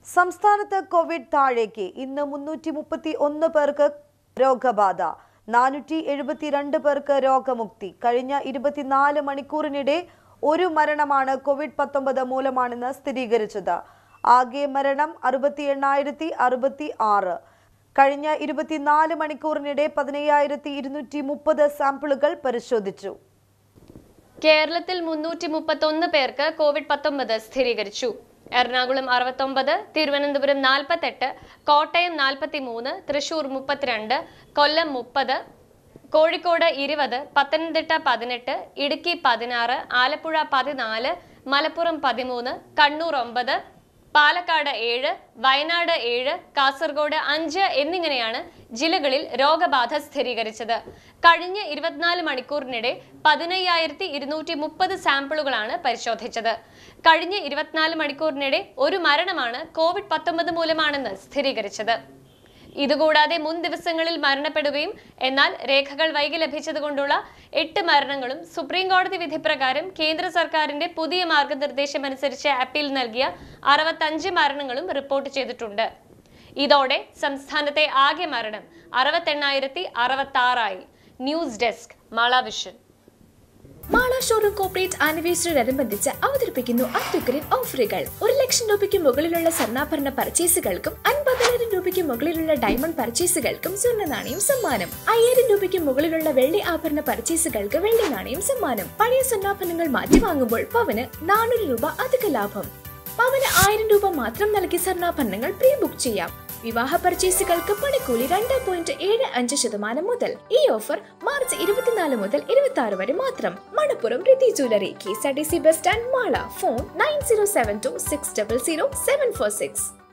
സംസ്ഥാനത്ത് കോവിഡ് താഴേക്ക് ഇന്ന് മുന്നൂറ്റി മുപ്പത്തി ഒന്ന് പേർക്ക് രോഗബാധ നാനൂറ്റി എഴുപത്തിരണ്ട് പേർക്ക് രോഗമുക്തി കഴിഞ്ഞ ഇരുപത്തിനാല് മണിക്കൂറിനിടെ ഒരു മരണമാണ് കോവിഡ് പത്തൊമ്പത് മൂലമാണെന്ന് സ്ഥിരീകരിച്ചത് ആകെ മരണം അറുപത്തി എണ്ണായിരത്തി അറുപത്തി ആറ് കഴിഞ്ഞ ഇരുപത്തിനാല് മണിക്കൂറിനിടെ പതിനയ്യായിരത്തി ഇരുന്നൂറ്റി മുപ്പത് സാമ്പിളുകൾ പരിശോധിച്ചു കേരളത്തിൽ മുന്നൂറ്റി മുപ്പത്തൊന്ന് പേർക്ക് കോവിഡ് പത്തൊമ്പത് സ്ഥിരീകരിച്ചു എറണാകുളം അറുപത്തൊമ്പത് തിരുവനന്തപുരം നാൽപ്പത്തെട്ട് കോട്ടയം നാൽപ്പത്തി മൂന്ന് തൃശൂർ മുപ്പത്തിരണ്ട് കൊല്ലം മുപ്പത് കോഴിക്കോട് ഇരുപത് പത്തനംതിട്ട പതിനെട്ട് ഇടുക്കി പതിനാറ് ആലപ്പുഴ പതിനാല് മലപ്പുറം പതിമൂന്ന് കണ്ണൂർ ഒമ്പത് പാലക്കാട് ഏഴ് വയനാട് ഏഴ് കാസർഗോഡ് അഞ്ച് എന്നിങ്ങനെയാണ് ജില്ലകളിൽ രോഗബാധ സ്ഥിരീകരിച്ചത് കഴിഞ്ഞ ഇരുപത്തിനാല് മണിക്കൂറിനിടെ പതിനയ്യായിരത്തി ഇരുന്നൂറ്റി മുപ്പത് സാമ്പിളുകളാണ് പരിശോധിച്ചത് കഴിഞ്ഞ ഇരുപത്തിനാല് മണിക്കൂറിനിടെ ഒരു മരണമാണ് കോവിഡ് പത്തൊമ്പത് മൂലമാണെന്ന് സ്ഥിരീകരിച്ചത് ഇതുകൂടാതെ മുൻ ദിവസങ്ങളിൽ മരണപ്പെടുകയും എന്നാൽ രേഖകൾ വൈകി ലഭിച്ചതുകൊണ്ടുള്ള എട്ട് മരണങ്ങളും സുപ്രീം കോടതി വിധി പ്രകാരം കേന്ദ്ര സർക്കാരിന്റെ പുതിയ മാർഗനിർദ്ദേശം അനുസരിച്ച് അപ്പീൽ നൽകിയ അറുപത്തഞ്ച് മരണങ്ങളും റിപ്പോർട്ട് ചെയ്തിട്ടുണ്ട് ഇതോടെ സംസ്ഥാനത്തെ ആകെ മരണം അറുപത്തെണ്ണായിരത്തി അറുപത്തി ആറായി ന്യൂസ് ഡെസ്ക് മാളാവിഷൻ മാള ഷോറൂം കോർപ്പറേറ്റ് ആനിവേഴ്സറിയോടനുബന്ധിച്ച് അവതരിപ്പിക്കുന്നു അത്യുഗ്രൻ ഓഫറുകൾ ഒരു ലക്ഷം രൂപയ്ക്ക് മുകളിലുള്ള സ്വർണ്ണാഭരണ പർച്ചേസുകൾക്കും അൻപതിനായിരം രൂപയ്ക്ക് മുകളിലുള്ള ഡയമണ്ട് പർച്ചേസുകൾക്കും സ്വർണ്ണ നാണയം സമ്മാനം അയ്യായിരം രൂപയ്ക്ക് മുകളിലുള്ള വെള്ളി ആഭരണ പർച്ചേസുകൾക്ക് വെള്ളി നാണയം സമ്മാനം പഴയ സ്വർണ്ണാഭരണങ്ങൾ മാറ്റി വാങ്ങുമ്പോൾ പവന് നാനൂറ് രൂപ അധിക ലാഭം പവന് ആയിരം രൂപ മാത്രം നൽകി സ്വർണ്ണാഭരണങ്ങൾ പ്രീ ബുക്ക് ചെയ്യാം വിവാഹ പർച്ചേസുകൾക്ക് പണിക്കൂലി രണ്ട് പോയിന്റ് ഏഴ് അഞ്ച് ശതമാനം മുതൽ ഈ ഓഫർ മാർച്ച് ഇരുപത്തിനാല് മുതൽ ഇരുപത്തി ആറ് വരെ മാത്രം മണപ്പുറം റിതി jewellery K S R T C bus stand Mala phone nine zero seven two six double zero seven four six